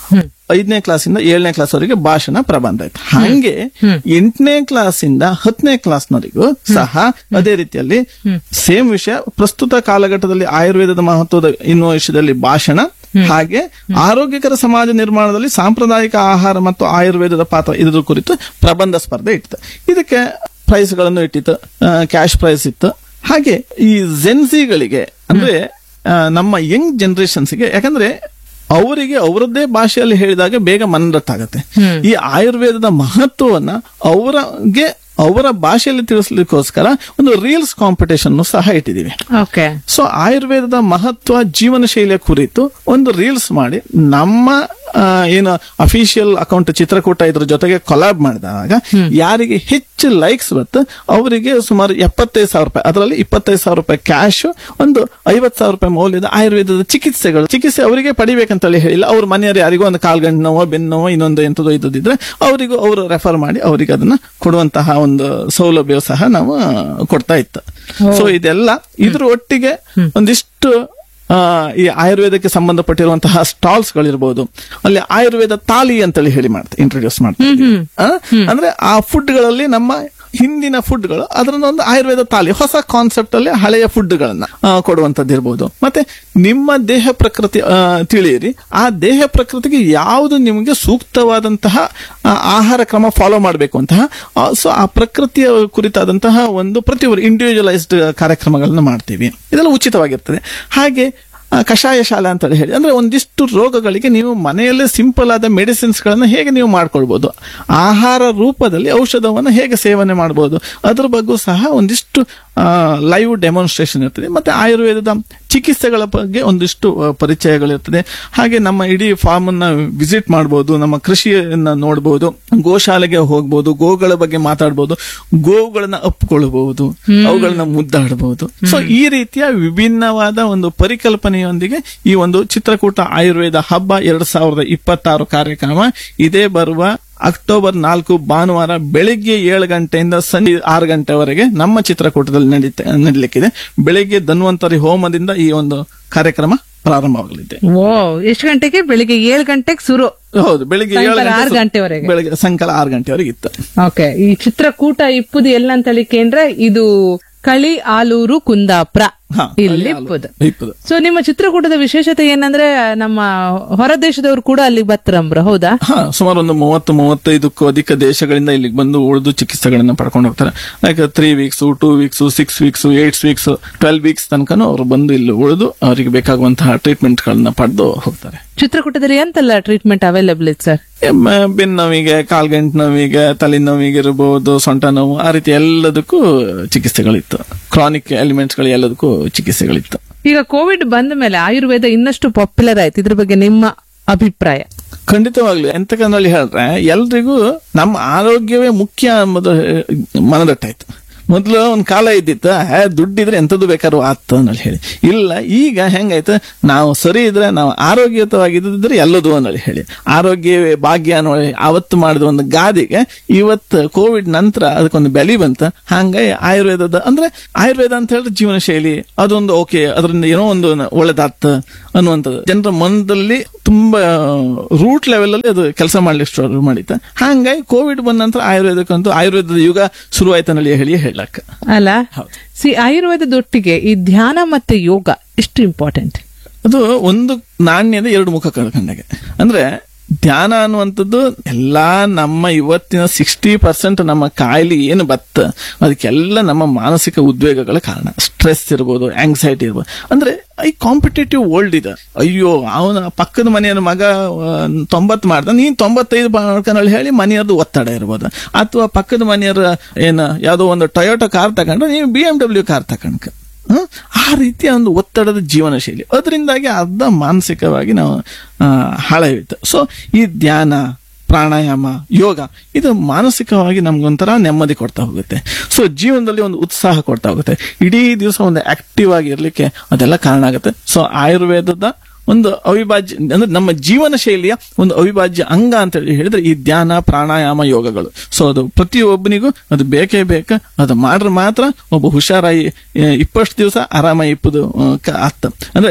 ಐದನೇ ಕ್ಲಾಸಿಂದ ಏಳನೇ ಕ್ಲಾಸ್ ವರೆಗೆ ಭಾಷಣ ಪ್ರಬಂಧ ಇತ್ತು ಹಂಗೆ ಎಂಟನೇ ಕ್ಲಾಸಿಂದ ಹತ್ತನೇ ಕ್ಲಾಸ್ನವರೆಗೂ ಸಹ ಅದೇ ರೀತಿಯಲ್ಲಿ ಸೇಮ್ ವಿಷಯ ಪ್ರಸ್ತುತ ಕಾಲಘಟ್ಟದಲ್ಲಿ ಆಯುರ್ವೇದದ ಮಹತ್ವದ ಎನ್ನುವ ವಿಷಯದಲ್ಲಿ ಭಾಷಣ ಹಾಗೆ ಆರೋಗ್ಯಕರ ಸಮಾಜ ನಿರ್ಮಾಣದಲ್ಲಿ ಸಾಂಪ್ರದಾಯಿಕ ಆಹಾರ ಮತ್ತು ಆಯುರ್ವೇದದ ಪಾತ್ರ ಇದರ ಕುರಿತು ಪ್ರಬಂಧ ಸ್ಪರ್ಧೆ ಇತ್ತು ಇದಕ್ಕೆ ಪ್ರೈಸ್ ಗಳನ್ನು ಇಟ್ಟಿತ್ತು ಕ್ಯಾಶ್ ಪ್ರೈಸ್ ಇತ್ತು ಹಾಗೆ ಈ ಜೆನ್ಸಿಗಳಿಗೆ ಅಂದ್ರೆ ಆ, ನಮ್ಮ ಯಂಗ್ ಜನರೇಷನ್ಸ್ಗೆ ಯಾಕಂದ್ರೆ ಅವರಿಗೆ ಅವರದ್ದೇ ಭಾಷೆಯಲ್ಲಿ ಹೇಳಿದಾಗ ಬೇಗ ಮನದಟ್ಟಾಗತ್ತೆ ಈ ಆಯುರ್ವೇದದ ಮಹತ್ವವನ್ನ ಅವರಿಗೆ ಅವರ ಭಾಷೆಯಲ್ಲಿ ತಿಳಿಸ್ಲಿಕ್ಕೋಸ್ಕರ ಒಂದು ರೀಲ್ಸ್ ಕಾಂಪಿಟೇಷನ್ ಸಹ ಇಟ್ಟಿದ್ದೀವಿ ಓಕೆ ಸೊ ಆಯುರ್ವೇದದ ಮಹತ್ವ ಜೀವನ ಶೈಲಿಯ ಕುರಿತು ಒಂದು ರೀಲ್ಸ್ ಮಾಡಿ ನಮ್ಮ ಆ, ಏನು ಅಫಿಷಿಯಲ್ ಅಕೌಂಟ್ ಚಿತ್ರಕೂಟ ಇದ್ರ ಜೊತೆಗೆ ಕೊಲಾಬ್ ಮಾಡಿದಾಗ ಯಾರಿಗೆ ಹೆಚ್ಚು ಲೈಕ್ಸ್ ಬತ್ತು ಅವರಿಗೆ ಸುಮಾರು ಎಪ್ಪತ್ತೈದು ಸಾವಿರ ರೂಪಾಯಿ ಅದರಲ್ಲಿ ಇಪ್ಪತ್ತೈದು ಸಾವಿರ ರೂಪಾಯಿ ಕ್ಯಾಶ್ ಒಂದು ಐವತ್ತು ಸಾವಿರ ರೂಪಾಯಿ ಮೌಲ್ಯದ ಆಯುರ್ವೇದದ ಚಿಕಿತ್ಸೆಗಳು ಚಿಕಿತ್ಸೆ ಅವರಿಗೆ ಪಡಿಬೇಕಂತೇಳಿ ಹೇಳಿಲ್ಲ ಅವ್ರ ಮನೆಯವರು ಯಾರಿಗೂ ಒಂದು ಕಾಲ್ಗಂಟು ನೋವು ಬೆನ್ನು ನೋವು ಇನ್ನೊಂದು ಎಂಥದೋ ಇದ್ದದಿದ್ರೆ ಅವರಿಗೂ ಅವರು ರೆಫರ್ ಮಾಡಿ ಅವರಿಗೆ ಅದನ್ನ ಕೊಡುವಂತಹ ಒಂದು ಸೌಲಭ್ಯ ಸಹ ನಾವು ಕೊಡ್ತಾ ಇತ್ತು ಸೊ ಇದೆಲ್ಲ ಇದ್ರ ಒಟ್ಟಿಗೆ ಒಂದಿಷ್ಟು ಆ, ಈ ಆಯುರ್ವೇದಕ್ಕೆ ಸಂಬಂಧಪಟ್ಟಿರುವಂತಹ ಸ್ಟಾಲ್ಸ್ ಗಳಿರ್ಬೋದು ಅಲ್ಲಿ ಆಯುರ್ವೇದ ತಾಲಿ ಅಂತೇಳಿ ಹೇಳಿ ಮಾಡ್ತಾರೆ ಇಂಟ್ರೊಡ್ಯೂಸ್ ಮಾಡ್ತಾರೆ ಆ, ಅಂದ್ರೆ ಆ ಫುಡ್ ಗಳಲ್ಲಿ ನಮ್ಮ ಹಿಂದಿನ ಫುಡ್ಗಳು ಅದರನ್ನ ಒಂದು ಆಯುರ್ವೇದ ತಾಲಿ ಹೊಸ ಕಾನ್ಸೆಪ್ಟ್ ಅಲ್ಲಿ ಹಳೆಯ ಫುಡ್ ಗಳನ್ನ ಕೊಡುವಂತದ್ದು ಇರ್ಬೋದು ಮತ್ತೆ ನಿಮ್ಮ ದೇಹ ಪ್ರಕೃತಿ ಆ, ತಿಳಿಯಿರಿ ಆ ದೇಹ ಪ್ರಕೃತಿಗೆ ಯಾವುದು ನಿಮಗೆ ಸೂಕ್ತವಾದಂತಹ ಆ, ಆಹಾರ ಕ್ರಮ ಫಾಲೋ ಮಾಡಬೇಕು ಅಂತಹ ಸೊ ಆ ಪ್ರಕೃತಿಯ ಕುರಿತಾದಂತಹ ಒಂದು ಪ್ರತಿಯೊಬ್ಬರು ಇಂಡಿವಿಜುವಲೈಸ್ಡ್ ಕಾರ್ಯಕ್ರಮಗಳನ್ನ ಮಾಡ್ತೀವಿ ಇದೆಲ್ಲ ಉಚಿತವಾಗಿರ್ತದೆ ಹಾಗೆ ಆ, ಕಷಾಯ ಶಾಲೆ ಅಂತ ಹೇಳಿ ಅಂದ್ರೆ ಒಂದಿಷ್ಟು ರೋಗಗಳಿಗೆ ನೀವು ಮನೆಯಲ್ಲೇ ಸಿಂಪಲ್ ಆದ ಮೆಡಿಸಿನ್ಸ್ ಗಳನ್ನ ಹೇಗೆ ನೀವು ಮಾಡ್ಕೊಳ್ಬಹುದು ಆಹಾರ ರೂಪದಲ್ಲಿ ಔಷಧವನ್ನು ಹೇಗೆ ಸೇವನೆ ಮಾಡಬಹುದು ಅದ್ರ ಬಗ್ಗೆ ಸಹ ಒಂದಿಷ್ಟು ಲೈವ್ ಡೆಮಾನ್ಸ್ಟ್ರೇಷನ್ ಇರ್ತದೆ ಮತ್ತೆ ಆಯುರ್ವೇದದ ಚಿಕಿತ್ಸೆಗಳ ಬಗ್ಗೆ ಒಂದಿಷ್ಟು ಆ, ಪರಿಚಯಗಳಿರ್ತದೆ ಹಾಗೆ ನಮ್ಮ ಇಡೀ ಫಾರ್ಮ್ ಅನ್ನ ವಿಸಿಟ್ ಮಾಡಬಹುದು ನಮ್ಮ ಕೃಷಿಯನ್ನ ನೋಡಬಹುದು ಗೋಶಾಲೆಗೆ ಹೋಗ್ಬೋದು ಗೋಗಳ ಬಗ್ಗೆ ಮಾತಾಡಬಹುದು ಗೋವುಗಳನ್ನ ಅಪ್ಪಿಕೊಳ್ಳಬಹುದು ಅವುಗಳನ್ನ ಮುದ್ದಾಡಬಹುದು ಸೊ ಈ ರೀತಿಯ ವಿಭಿನ್ನವಾದ ಒಂದು ಪರಿಕಲ್ಪನೆಯೊಂದಿಗೆ ಈ ಒಂದು ಚಿತ್ರಕೂಟ ಆಯುರ್ವೇದ ಹಬ್ಬ ಎರಡ್ ಸಾವಿರದ ಇಪ್ಪತ್ತಾರು ಕಾರ್ಯಕ್ರಮ ಇದೇ ಬರುವ ಅಕ್ಟೋಬರ್ ನಾಲ್ಕು ಭಾನುವಾರ ಬೆಳಿಗ್ಗೆ ಏಳು ಗಂಟೆಯಿಂದ ಸಂಜೆ ಆರು ಗಂಟೆವರೆಗೆ ನಮ್ಮ ಚಿತ್ರಕೂಟದಲ್ಲಿ ನಡೀತೆ ನಡೀಲಿಕ್ಕಿದೆ ಬೆಳಿಗ್ಗೆ ಧನ್ವಂತರಿ ಹೋಮದಿಂದ ಈ ಒಂದು ಕಾರ್ಯಕ್ರಮ ಪ್ರಾರಂಭವಾಗಲಿದೆ ಓ ಎಷ್ಟು ಗಂಟೆಗೆ ಬೆಳಿಗ್ಗೆ ಏಳು ಗಂಟೆಗೆ ಶುರು ಹೌದು ಬೆಳಿಗ್ಗೆ ಏಳು ಸಾಯಂಕಾಲ ಆರು ಗಂಟೆ ಗಂಟೆವರೆಗೆ. ಬೆಳಿಗ್ಗೆ ಸಾಯಂಕಾಲ ಆರು ಗಂಟೆವರೆಗೆ ಇತ್ತು ಓಕೆ ಈ ಚಿತ್ರಕೂಟ ಇಪ್ಪುದು ಎಲ್ಲ ಅಂತೇಳಿ ಕೇಂದ್ರ ಇದು ಕಳಿ ಆಲೂರು ಕುಂದಾಪುರ ಹಾ, ಇಲ್ಲಿ ಕಳಿ ಆಲೂರು. ಇಪ್ಪುದು ಇಪ್ಪುದು. ಸೊ ನಿಮ್ಮ ಚಿತ್ರಕೂಟದ ವಿಶೇಷತೆ ಏನಂದ್ರೆ ನಮ್ಮ ಹೊರ ದೇಶದವರು ಕೂಡ ಅಲ್ಲಿಗೆ ಬರ್ತಾರಂಬ್ರ ಹೌದಾ ಹಾ ಸುಮಾರು ಒಂದು ಮೂವತ್ತು ಮೂವತ್ತೈದಕ್ಕೂ ಅಧಿಕ ದೇಶಗಳಿಂದ ಇಲ್ಲಿಗೆ ಬಂದು ಉಳಿದು ಚಿಕಿತ್ಸೆಗಳನ್ನ ಪಡ್ಕೊಂಡು ಹೋಗ್ತಾರೆ like three weeks two weeks six weeks eight weeks twelve weeks ತನಕನೂ ಅವರು ಬಂದು ಇಲ್ಲಿ ಉಳಿದು ಅವರಿಗೆ ಬೇಕಾಗುವಂತಹ ಟ್ರೀಟ್ಮೆಂಟ್ ಗಳನ್ನ ಪಡೆದು ಹೋಗ್ತಾರೆ ಚಿತ್ರಕೂಟದಲ್ಲಿ ಎಂತೆಲ್ಲ ಟ್ರೀಟ್ಮೆಂಟ್ ಅವೈಲೇಬಲ್ ಇದೆ ಸರ್ ಎಮ್ಮ ಬೆನ್ನು ನೋವಿಗೆ ಕಾಲ್ಗಂಟು ನೋವಿಗೆ ತಲೆನೋವಿಗೆ ಇರಬಹುದು ಸೊಂಟ ನೋವು ಆ ರೀತಿ ಎಲ್ಲದಕ್ಕೂ ಚಿಕಿತ್ಸೆಗಳಿತ್ತು ಕ್ರಾನಿಕ್ ಎಲಿಮೆಂಟ್ಸ್ ಗಳು ಎಲ್ಲದಕ್ಕೂ ಚಿಕಿತ್ಸೆಗಳಿತ್ತು ಈಗ ಕೋವಿಡ್ ಬಂದ ಮೇಲೆ ಆಯುರ್ವೇದ ಇನ್ನಷ್ಟು ಪಾಪ್ಯುಲರ್ ಆಯ್ತು ಇದ್ರ ಬಗ್ಗೆ ನಿಮ್ಮ ಅಭಿಪ್ರಾಯ ಖಂಡಿತವಾಗ್ಲು ಎಂತಕಂದ್ರಲ್ಲಿ ಹೇಳ್ರೆ ಎಲ್ರಿಗೂ ನಮ್ಮ ಆರೋಗ್ಯವೇ ಮುಖ್ಯ ಎಂಬುದು ಮನದಟ್ಟಾಯ್ತು ಮೊದಲು ಒಂದ್ ಕಾಲ ಇದ್ದಿತ್ತು ಹೇ ದುಡ್ಡಿದ್ರೆ ಎಂತದ್ದು ಬೇಕಾದ್ರೂ ಆತ್ತು ಅನ್ನಲ್ಲಿ ಹೇಳಿ ಇಲ್ಲ ಈಗ ಹೆಂಗಾಯ್ತು ನಾವು ಸರಿ ಇದ್ರೆ ನಾವು ಆರೋಗ್ಯಯುತವಾಗಿದ್ದಿದ್ರೆ ಎಲ್ಲದು ಅನ್ನಲ್ಲಿ ಹೇಳಿ ಆರೋಗ್ಯವೇ ಭಾಗ್ಯ ನೋಡಿ ಅವತ್ತು ಮಾಡಿದ ಒಂದು ಗಾದಿಗೆ ಇವತ್ತು ಕೋವಿಡ್ ನಂತರ ಅದಕ್ಕೊಂದು ಬೆಲೆ ಬಂತ ಹಂಗಾಗಿ ಆಯುರ್ವೇದದ ಅಂದ್ರೆ ಆಯುರ್ವೇದ ಅಂತ ಹೇಳಿದ್ರೆ ಜೀವನ ಶೈಲಿ ಅದೊಂದು ಓಕೆ ಅದರಿಂದ ಏನೋ ಒಂದು ಒಳ್ಳೇದಾತ್ ಅನ್ನುವಂಥದ್ದು ಜನರ ಮನದಲ್ಲಿ ತುಂಬಾ ರೂಟ್ ಲೆವೆಲ್ ಅಲ್ಲಿ ಅದು ಕೆಲಸ ಮಾಡ್ಲಿಕ್ಕೆ ಶುರು ಮಾಡಿತ್ತ ಹಂಗಾಗಿ ಕೋವಿಡ್ ಬಂದ ನಂತರ ಆಯುರ್ವೇದಕ್ಕಂತೂ ಆಯುರ್ವೇದದ ಯುಗ ಶುರುವಾಯ್ತನಲ್ಲಿ ಹೇಳಿ ಹೇಳಕ್ಕ ಅಲ್ಲ ಹೌದು. ಸಿ ಆಯುರ್ವೇದದೊಟ್ಟಿಗೆ ಈ ಧ್ಯಾನ ಮತ್ತೆ ಯೋಗ ಎಷ್ಟು ಇಂಪಾರ್ಟೆಂಟ್ ಅದು ಒಂದು ನಾಣ್ಯದ ಎರಡು ಮುಖ ಕಂಡಂಗೆ ಅಂದ್ರೆ ಧ್ಯಾನ ಅನ್ನುವಂಥದ್ದು ಎಲ್ಲಾ ನಮ್ಮ ಇವತ್ತಿನ ಸಿಕ್ಸ್ಟಿ ಪರ್ಸೆಂಟ್ ನಮ್ಮ ಕಾಯಿಲೆ ಏನು ಬತ್ತ ಅದಕ್ಕೆಲ್ಲ ನಮ್ಮ ಮಾನಸಿಕ ಉದ್ವೇಗಗಳ ಕಾರಣ ಸ್ಟ್ರೆಸ್ ಇರ್ಬೋದು ಆಂಗ್ಸೈಟಿ ಇರ್ಬೋದು ಅಂದ್ರೆ ಈ ಕಾಂಪಿಟೇಟಿವ್ ವರ್ಲ್ಡ್ ಇದೆ ಅಯ್ಯೋ ಅವನ ಪಕ್ಕದ ಮನೆಯ ಮಗ ತೊಂಬತ್ ಮಾಡ್ದ ನೀನ್ ತೊಂಬತ್ತೈದು ಮಾಡ್ಕೊಂಡು ಹೇಳಿ ಮನೆಯವ್ರದ್ದು ಒತ್ತಡ ಇರ್ಬೋದು ಅಥವಾ ಪಕ್ಕದ ಮನೆಯವರ ಏನ ಯಾವುದೋ ಒಂದು ಟೊಯೋಟೋ ಕಾರ್ ತಗೊಂಡ್ರೆ ನೀವು ಬಿ ಎಂ ಡಬ್ಲ್ಯೂ ಕಾರ್ ತಕೊಂಡ್ಕ ಹ್ಮ್? ಆ ರೀತಿಯ ಒಂದು ಒತ್ತಡದ ಜೀವನ ಶೈಲಿ ಅದರಿಂದಾಗಿ ಅರ್ಧ ಮಾನಸಿಕವಾಗಿ ನಾವು ಆ, ಹಾಳಾಗಿತ್ತು ಸೊ ಈ ಧ್ಯಾನ ಪ್ರಾಣಾಯಾಮ ಯೋಗ ಇದು ಮಾನಸಿಕವಾಗಿ ನಮ್ಗೊಂಥರ ನೆಮ್ಮದಿ ಕೊಡ್ತಾ ಹೋಗುತ್ತೆ ಸೊ ಜೀವನದಲ್ಲಿ ಒಂದು ಉತ್ಸಾಹ ಕೊಡ್ತಾ ಹೋಗುತ್ತೆ ಇಡೀ ದಿವಸ ಒಂದು ಆಕ್ಟಿವ್ ಆಗಿರ್ಲಿಕ್ಕೆ ಅದೆಲ್ಲ ಕಾರಣ ಆಗುತ್ತೆ ಸೊ ಆಯುರ್ವೇದದ ಒಂದು ಅವಿಭಾಜ್ಯ ಅಂದ್ರೆ ನಮ್ಮ ಜೀವನ ಶೈಲಿಯ ಒಂದು ಅವಿಭಾಜ್ಯ ಅಂಗ ಅಂತ ಹೇಳಿ ಹೇಳಿದ್ರೆ ಈ ಧ್ಯಾನ ಪ್ರಾಣಾಯಾಮ ಯೋಗಗಳು ಸೊ ಅದು ಪ್ರತಿಯೊಬ್ಬನಿಗೂ ಅದು ಬೇಕೇ ಬೇಕು ಅದು ಮಾಡ್ರೆ ಮಾತ್ರ ಒಬ್ಬ ಹುಷಾರಾಗಿ ಆ, ಇಪ್ಪಷ್ಟು ದಿವಸ ಆರಾಮಾಗಿ ಇಪ್ಪದು ಆ, ಕ- ಆತ ಅಂದ್ರೆ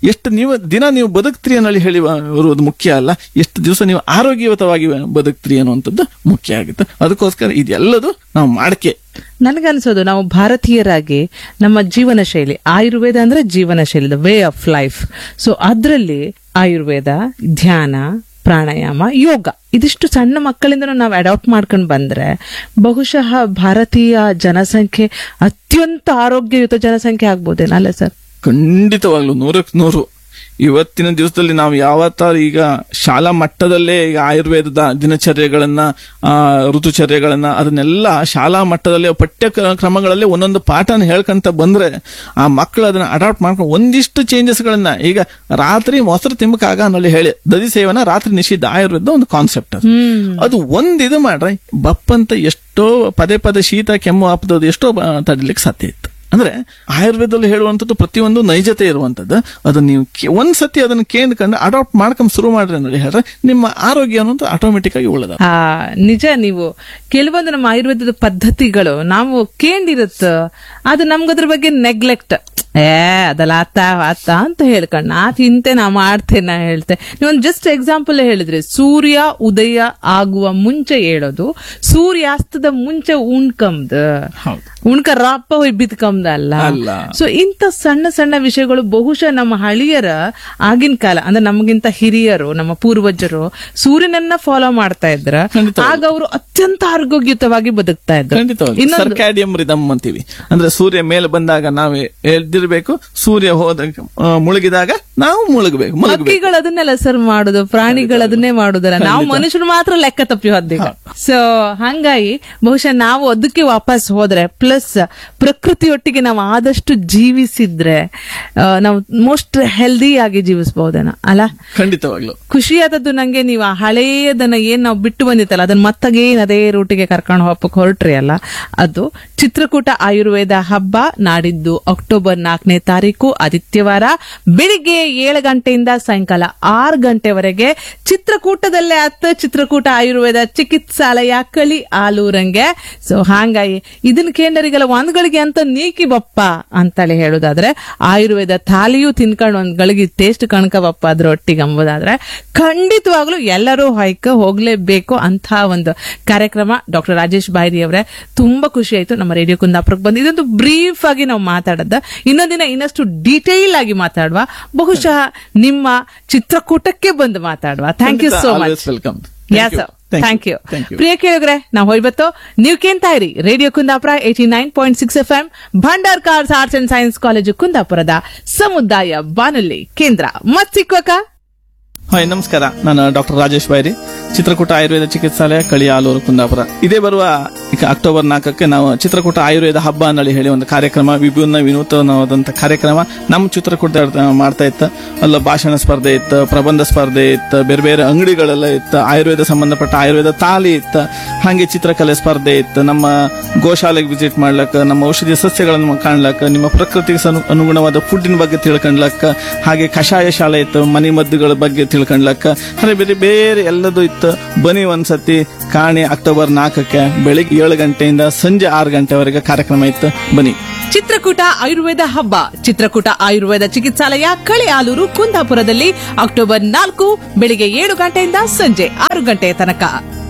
ಎಷ್ಟು ನೀವು ದಿನ ನೀವು ಬದುಕ್ತೀರಿ ಅನ್ನೋಳಿ ಹೇಳಿ ಬರುವುದು ಮುಖ್ಯ ಅಲ್ಲ ಎಷ್ಟು ದಿವಸ ನೀವು ಆರೋಗ್ಯಯುತವಾಗಿ ಬದುಕ್ತೀರಿ ಅನ್ನುವಂಥದ್ದು ಮುಖ್ಯ ಆಗುತ್ತೆ ಅದಕ್ಕೋಸ್ಕರ ಇದೆಲ್ಲದು ನಾವು ಮಾಡಕ್ಕೆ ನನಗನ್ಸೋದು ನಾವು ಭಾರತೀಯರಾಗಿ ನಮ್ಮ ಜೀವನ ಶೈಲಿ ಆಯುರ್ವೇದ ಅಂದ್ರೆ ಜೀವನ ಶೈಲಿ the way of life so ಅದರಲ್ಲಿ ಆಯುರ್ವೇದ ಧ್ಯಾನ ಪ್ರಾಣಾಯಾಮ ಯೋಗ ಇದಿಷ್ಟು ಸಣ್ಣ ಮಕ್ಕಳಿಂದ ನಾವು ಅಡಾಪ್ಟ್ ಮಾಡ್ಕೊಂಡು ಬಂದ್ರೆ ಬಹುಶಃ ಭಾರತೀಯ ಜನಸಂಖ್ಯೆ ಅತ್ಯಂತ ಆರೋಗ್ಯಯುತ ಜನಸಂಖ್ಯೆ ಆಗ್ಬೋದೇನಲ್ಲ ಸರ್ ಖಂಡಿತವಾಗ್ಲು ನೂರಕ್ಕೆ ನೂರು ಇವತ್ತಿನ ದಿವಸದಲ್ಲಿ ನಾವು ಯಾವತ್ತಾರು ಈಗ ಶಾಲಾ ಮಟ್ಟದಲ್ಲೇ ಈಗ ಆಯುರ್ವೇದದ ದಿನಚರ್ಯಗಳನ್ನ ಆ, ಋತುಚರ್ಯಗಳನ್ನ ಅದನ್ನೆಲ್ಲ ಶಾಲಾ ಮಟ್ಟದಲ್ಲೇ ಪಠ್ಯ ಕ- ಕ್ರಮಗಳಲ್ಲಿ ಒಂದೊಂದು ಪಾಠನ ಹೇಳ್ಕೊಂತ ಬಂದ್ರೆ ಆ ಮಕ್ಕಳು ಅದನ್ನ ಅಡಾಪ್ಟ್ ಮಾಡ್ಕೊಂಡು ಒಂದಿಷ್ಟು ಚೇಂಜಸ್ ಗಳನ್ನ ಈಗ ರಾತ್ರಿ ಮೊಸರು ತಿಂಬಕಾಗ ಅನ್ನೋಲ್ಲಿ ಹೇಳಿ ದದಿ ಸೇವನ ರಾತ್ರಿ ನಿಷಿದ್ಧ ಆಯುರ್ವೇದ ಒಂದು ಕಾನ್ಸೆಪ್ಟ್ ಅದು ಅದು ಒಂದ್ ಇದು ಮಾಡ್ರೆ ಬಪ್ಪಂತ ಎಷ್ಟೋ ಪದೇ ಪದೇ ಶೀತ ಕೆಮ್ಮು ಆಪದೋದು ಎಷ್ಟೋ ಬ- ತಡಿಲಿಕ್ಕೆ ಸಾಧ್ಯ ಇತ್ತು ಅಂದ್ರೆ ಆಯುರ್ವೇದದಲ್ಲಿ ಹೇಳುವಂಥದ್ದು ಪ್ರತಿಯೊಂದು ನೈಜತೆ ಇರುವಂತದ್ದು ಅದನ್ನ ನೀವು ಕೇ- ಒಂದ್ ಸತಿ ಅದನ್ನ ಕೇಳ್ಕೊಂಡು ಅಡಾಪ್ಟ್ ಮಾಡ್ಕೊಂಡ್ ಶುರು ಮಾಡ್ರಿ ನೋಡಿ ಹೇಳ್ರೆ ನಿಮ್ಮ ಆರೋಗ್ಯ ಅನ್ನೋದು ಆಟೋಮೆಟಿಕ್ ಆಗಿ ಉಳ್ಳದ ಆ ನಿಜ ನೀವು ಕೆಲವೊಂದು ನಮ್ಮ ಆಯುರ್ವೇದದ ಪದ್ಧತಿಗಳು ನಾವು ಕೇಂದಿರುತ್ತ ಅದು ನಮ್ಗದ್ರ ಬಗ್ಗೆ ನೆಗ್ಲೆಕ್ಟ್ ಏ ಅದಲ್ಲ ಆತ ಆತ ಅಂತ ಹೇಳ್ಕಣ್ಣ ಆ ತಿಂತೆ ನಾ ಮಾಡ್ತೇನೆ ನಾ ಹೇಳ್ತೆ ನೀವೊಂದು ಜಸ್ಟ್ ಎಕ್ಸಾಂಪಲ್ ಹೇಳಿದ್ರಿ ಸೂರ್ಯ ಉದಯ ಆಗುವ ಮುಂಚೆ ಹೇಳೋದು ಸೂರ್ಯಾಸ್ತದ ಮುಂಚೆ ಉಣ್ಕಂದ್ ಹೌದು. ಉಣ್ಕ ರಪ್ಪ ಹೋಯ್ ಬಿದ್ಕಂದ ಅಲ್ಲ ಅಲ್ಲ. ಸೊ ಇಂಥ ಸಣ್ಣ ಸಣ್ಣ ವಿಷಯಗಳು ಬಹುಶಃ ನಮ್ಮ ಹಳಿಯರ ಆಗಿನ ಕಾಲ ಅಂದ್ರೆ ನಮಗಿಂತ ಹಿರಿಯರು ನಮ್ಮ ಪೂರ್ವಜರು ಸೂರ್ಯನನ್ನ ಫಾಲೋ ಮಾಡ್ತಾ ಇದ್ರ ಖಂಡಿತವಾಗ್ಲೂ. ಆಗ ಅವರು ಅತ್ಯಂತ ಆರೋಗ್ಯಯುತವಾಗಿ ಬದುಕ್ತಾ ಇದ್ರು ಖಂಡಿತವಾಗಿ ಇನ್ನೊಂದು ಸರ್ಕ್ಯಾಡಿಯಂ ರಿದಮ್ ಅಂತೀವಿ ಅಂದ್ರೆ ಸೂರ್ಯ ಮೇಲೆ ಬಂದಾಗ ನಾವೇ ಎದ್ದಿರ್ಬೇಕು ಸೂರ್ಯ ಹೋದ ಆ, ಮುಳುಗಿದಾಗ ನಾವು ಮುಳುಗಬೇಕು ಮುಳುಗಬೇಕು ಹಕ್ಕಿಗಳು ಅದನ್ನೆಲ್ಲ ಸರ್ ಮಾಡುದು ಪ್ರಾಣಿಗಳು ಅದನ್ನೇ ಮಾಡುದಲ್ಲ ನಾವು ಮನುಷ್ಯರು ಮಾತ್ರ ಲೆಕ್ಕ ತಪ್ಪಿ ಹೋದ್ದೀಗ ಸೊ ಹಂಗಾಗಿ ಬಹುಶಃ ನಾವು ಅದಕ್ಕೆ ವಾಪಸ್ ಹೋದ್ರೆ ಪ್ಲಸ್ ಪ್ರಕೃತಿಯೊಟ್ಟಿಗೆ ನಾವು ಆದಷ್ಟು ಜೀವಿಸಿದ್ರೆ ಆ, ನಾವು ಮೋಸ್ಟ್ ಹೆಲ್ದಿ ಆಗಿ ಜೀವಿಸಬಹುದೇನ ಅಲ್ಲ ಖಂಡಿತವಾಗ್ಲು ಖುಷಿಯಾದದ್ದು ನಂಗೆ ನೀವು ಆ ಹಳೆಯದನ್ನ ಏನ್ ನಾವು ಬಿಟ್ಟು ಬಂದಿತ್ತಲ್ಲ ಅದನ್ನ ಮತ್ತಗೇನ್ ಅದೇ ರೂಟಿಗೆ ಕರ್ಕೊಂಡು ಹೋಗಕ್ ಹೊರಟ್ರಿ ಅಲ್ಲ ಅದು ಚಿತ್ರಕೂಟ ಆಯುರ್ವೇದ ಹಬ್ಬ ನಾಡಿದ್ದು ಅಕ್ಟೋಬರ್ ನಾಲ್ಕನೇ ತಾರೀಕು ಆದಿತ್ಯವಾರ ಬೆಳಿಗ್ಗೆ ಏಳು ಗಂಟೆಯಿಂದ ಸಾಯಂಕಾಲ ಆರು ಗಂಟೆವರೆಗೆ ಚಿತ್ರಕೂಟದಲ್ಲೇ ಅತ್ತ ಚಿತ್ರಕೂಟ ಆಯುರ್ವೇದ ಚಿಕಿತ್ಸಾಲಯ ಕಳಿ ಆಲೂರಂಗೆ ಸೊ ಹಾಂಗಾಗಿ ಇದನ್ನ ಕೇಂದ್ರಿಗೆಲ್ಲ ಒಂದ್ ಗಳಿಗೆ ಅಂತ ನೀಕಿ ಬಪ್ಪ ಅಂತೇಳಿ ಹೇಳುದಾದ್ರೆ ಆಯುರ್ವೇದ ಥಾಲಿಯೂ ತಿನ್ಕೊಂಡು ಒಂದ್ ಗಳಿಗೆ ಟೇಸ್ಟ್ ಕಣ್ಕ ಬಪ್ಪ ಅದ್ರ ಒಟ್ಟಿಗೆ ಅಂಬೋದಾದ್ರೆ ಖಂಡಿತವಾಗ್ಲೂ ಎಲ್ಲರೂ ಹೈಕ ಹೋಗ್ಲೇಬೇಕು ಅಂತ ಒಂದು ಕಾರ್ಯಕ್ರಮ ಡಾಕ್ಟರ್ ರಾಜೇಶ್ ಬಾಯ್ರಿ ಅವರೇ ತುಂಬಾ ಖುಷಿ ಆಯ್ತು ನಮ್ಮ ರೇಡಿಯೋ ಕುಂದಾಪುರಕ್ಕೆ ಬಂದು ಇದೊಂದು ಬ್ರೀಫ್ ಆಗಿ ನಾವು ಮಾತಾಡದ ಇನ್ನೊಂದಿನ ಇನ್ನಷ್ಟು ಡೀಟೇಲ್ ಆಗಿ ಮಾತಾಡುವ ಬಹುಶಃ ನಿಮ್ಮ ಚಿತ್ರಕೂಟಕ್ಕೆ ಬಂದು ಮಾತಾಡುವ thank you so much welcome yeah sir thank you thank you ಪ್ರಿಯ ಕೇಳಿದ್ರೆ ನಾವು ಹೋಯ್ಬತ್ತು ನೀವು ಕೇಳ್ತಾ ಇರಿ radio Kundapura eighty nine point six F M Bhandarkars arts and science college ಕುಂದಾಪುರದ ಸಮುದಾಯ ಬಾನುಲಿ ಕೇಂದ್ರ ಮತ್ ಸಿಕ್ವಕ ಹಾಯ್ ನಮಸ್ಕಾರ ನಾನು ಡಾಕ್ಟರ್ ರಾಜೇಶ್ ಬೈರಿ ಚಿತ್ರಕೂಟ ಆಯುರ್ವೇದ ಚಿಕಿತ್ಸಾಲಯ ಕಳಿ ಆಲೂರು ಕುಂದಾಪುರ ಇದೇ ಬರುವ ಈಗ ಅಕ್ಟೋಬರ್ ನಾಲ್ಕಕ್ಕೆ ನಾವು ಚಿತ್ರಕೂಟ ಆಯುರ್ವೇದ ಹಬ್ಬ ಅನ್ನಳಿ ಹೇಳಿ ಒಂದು ಕಾರ್ಯಕ್ರಮ ವಿಭಿನ್ನ ವಿನೂತನವಾದಂತ ಕಾರ್ಯಕ್ರಮ ನಮ್ಮ ಚಿತ್ರಕೂಟ ಮಾಡ್ತಾ ಇತ್ತು ಅಲ್ಲ ಭಾಷಣ ಸ್ಪರ್ಧೆ ಇತ್ತು ಪ್ರಬಂಧ ಸ್ಪರ್ಧೆ ಇತ್ತು ಬೇರೆ ಬೇರೆ ಅಂಗಡಿಗಳೆಲ್ಲ ಇತ್ತು ಆಯುರ್ವೇದ ಸಂಬಂಧಪಟ್ಟ ಆಯುರ್ವೇದ ತಾಲಿ ಇತ್ತು ಹಾಗೆ ಚಿತ್ರಕಲೆ ಸ್ಪರ್ಧೆ ಇತ್ತು ನಮ್ಮ ಗೋಶಾಲೆಗೆ ವಿಸಿಟ್ ಮಾಡ್ಲಕ್ಕ ನಮ್ಮ ಔಷಧಿ ಸಸ್ಯಗಳನ್ನು ಕಾಣ್ಲಕ್ಕ ನಿಮ್ಮ ಪ್ರಕೃತಿಗೆ ಸನು- ಅನುಗುಣವಾದ ಫುಡ್ಡಿನ ಬಗ್ಗೆ ತಿಳ್ಕೊಂಡ್ಲಕ್ಕ ಹಾಗೆ ಕಷಾಯ ಶಾಲೆ ಇತ್ತು ಮನೆ ಮದ್ದುಗಳ ಬಗ್ಗೆ ತಿಳ್ಕೊಂಡ್ಲಕ್ಕ ಹಾಗೆ ಬೇರೆ ಬೇರೆ ಎಲ್ಲದೂ ಇತ್ತು ಬನ್ನಿ ಒಂದ್ಸತಿ ಕಾಣಿ ಅಕ್ಟೋಬರ್ ನಾಲ್ಕಕ್ಕೆ ಬೆಳಿಗ್ಗೆ ಏಳು ಗಂಟೆಯಿಂದ ಸಂಜೆ ಆರು ಗಂಟೆವರೆಗೆ ಕಾರ್ಯಕ್ರಮ ಇತ್ತು ಬನ್ನಿ ಚಿತ್ರಕೂಟ ಆಯುರ್ವೇದ ಹಬ್ಬ ಚಿತ್ರಕೂಟ ಆಯುರ್ವೇದ ಚಿಕಿತ್ಸಾಲಯ ಕಳೆ ಆಲೂರು ಕುಂದಾಪುರದಲ್ಲಿ ಅಕ್ಟೋಬರ್ ನಾಲ್ಕು ಬೆಳಿಗ್ಗೆ ಏಳು ಗಂಟೆಯಿಂದ ಸಂಜೆ ಆರು ಗಂಟೆ ತನಕ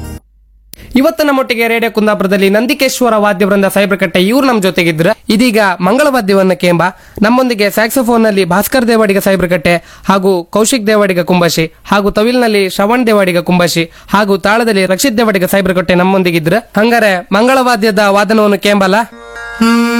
ಇವತ್ತು ನಮ್ಮೊಟ್ಟಿಗೆ ರೇಡಿಯೋ ಕುಂದಾಪುರದಲ್ಲಿ ನಂದಿಕೇಶ್ವರ ವಾದ್ಯವೃಂದ ಸೈಬ್ರಕಟ್ಟೆ ಇವ್ರು ನಮ್ಮ ಜೊತೆಗಿದ್ರ ಇದೀಗ ಮಂಗಳವಾದ್ಯವನ್ನ ಕೇಂಬ ನಮ್ಮೊಂದಿಗೆ ಸ್ಯಾಕ್ಸೋಫೋನ್ ನಲ್ಲಿ ಭಾಸ್ಕರ್ ದೇವಾಡಿಗ ಸೈಬ್ರಕಟ್ಟೆ ಹಾಗೂ ಕೌಶಿಕ್ ದೇವಾಡಿಗ ಕುಂಬಶಿ ಹಾಗೂ ತವಿಲ್ನಲ್ಲಿ ಶ್ರವಣ್ ದೇವಾಡಿಗ ಕುಂಬಶಿ ಹಾಗೂ ತಾಳದಲ್ಲಿ ರಕ್ಷಿತ್ ದೇವಾಡಿಗ ಸೈಬ್ರಕಟ್ಟೆ ನಮ್ಮೊಂದಿಗಿದ್ರ ಹಂಗಾರೆ ಮಂಗಳವಾದ್ಯದ ವಾದನವನ್ನು ಕೇಂಬಲ್ಲ